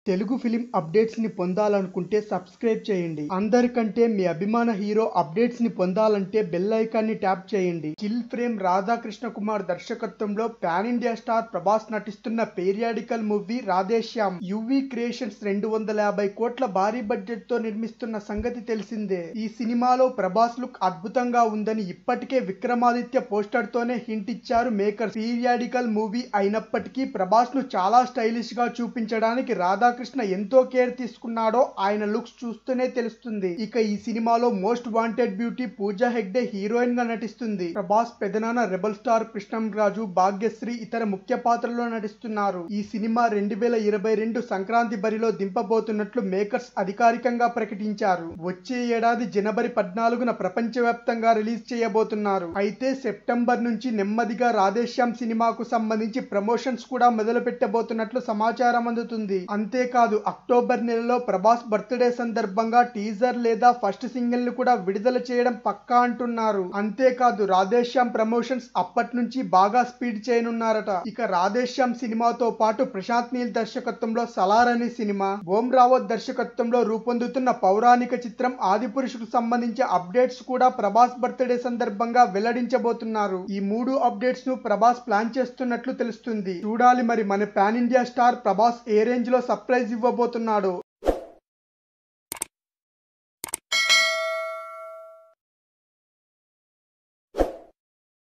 Telugu film updates ని పొందాలనుకుంటే subscribe చేయండి అందరికంటే మీ అభిమాన హీరో అప్డేట్స్ ని పొందాలంటే బెల్ ఐకాన్ ని ట్యాప్ చేయండి కిల్ ఫ్రేమ్ రాధాకృష్ణ కుమార్ దర్శకత్వంలో పాన్ ఇండియా స్టార్ ప్రభాస్ నటిస్తున్న periodical movie Radhe Shyam UV creations రెండు వందల యాభై కోట్ల భారీ బడ్జెట్ తో నిర్మిస్తున్న సంగతి తెలిసిందే ఈ సినిమాలో ప్రభాస్ లుక్ అద్భుతంగా ఉందని ఇప్పటికే విక్రమాదిత్య పోస్టర్ తోనే హింట్ ఇచ్చారు మేకర్ పీరియాడికల్ మూవీ అయినప్పటికీ ప్రభాస్ ను చాలా స్టైలిష్ గా చూపించడానికి రాధాకృష్ణ ఎంతో కేర్ తీసుకున్నాడో ఆయన లుక్స్ చూస్తూనే తెలుస్తుంది ఇక ఈ సినిమాలో most wanted beauty Pooja Hegde heroine గా నటిస్తుంది ప్రభాస్ పెదనాన్న రెబల్ స్టార్ కృష్ణంరాజు భాగ్యశ్రీ ఇతర ముఖ్య పాత్రల్లో నటిస్తున్నారు ఈ సినిమా రెండు వేల ఇరవై రెండు సంక్రాంతి బరిలో దింపబోతున్నట్లు మేకర్స్ అధికారికంగా ప్రకటించారు వచ్చే ఏడాది జనవరి పద్నాలుగున ప్రపంచవ్యాప్తంగా రిలీజ్ చేయబోతున్నారు అయితే సెప్టెంబర్ నుంచి నెమ్మదిగా రాధేశ్యామ్ సినిమాకు సంబంధించి ప్రమోషన్స్ కూడా మొదలు పెట్టబోతున్నట్లు సమాచారం అందుతుంది అంతేకాదు అక్టోబర్ నెలలో ప్రభాస్ బర్త్డే సందర్భంగా టీజర్ లేదా ఫస్ట్ సింగిల్ ను కూడా విడుదల చేయడం పక్కా అంటున్నారు అంతేకాదు రాధేశ్యామ్ ప్రమోషన్స్ అప్పటి నుంచి బాగా స్పీడ్ చేయనున్నారట ఇక రాధేశ్యామ్ సినిమాతో పాటు ప్రశాంత్ నీల్ దర్శకత్వంలో సలార్ అనే సినిమా ఓం రావత్ దర్శకత్వంలో రూపొందుతున్న పౌరాణిక చిత్రం ఆదిపురుషుకు సంబంధించి అప్డేట్స్ కూడా ప్రభాస్ బర్త్డే సందర్భంగా వెల్లడించబోతున్నారు ఈ మూడు అప్డేట్స్ ను ప్రభాస్ ప్లాన్ చేస్తున్నట్లు తెలుస్తుంది చూడాలి మరి మన పాన్ ఇండియా స్టార్ ప్రభాస్ ఏ రేంజ్ లో సర్ప్రైజ్ ఇవ్వబోతున్నాడో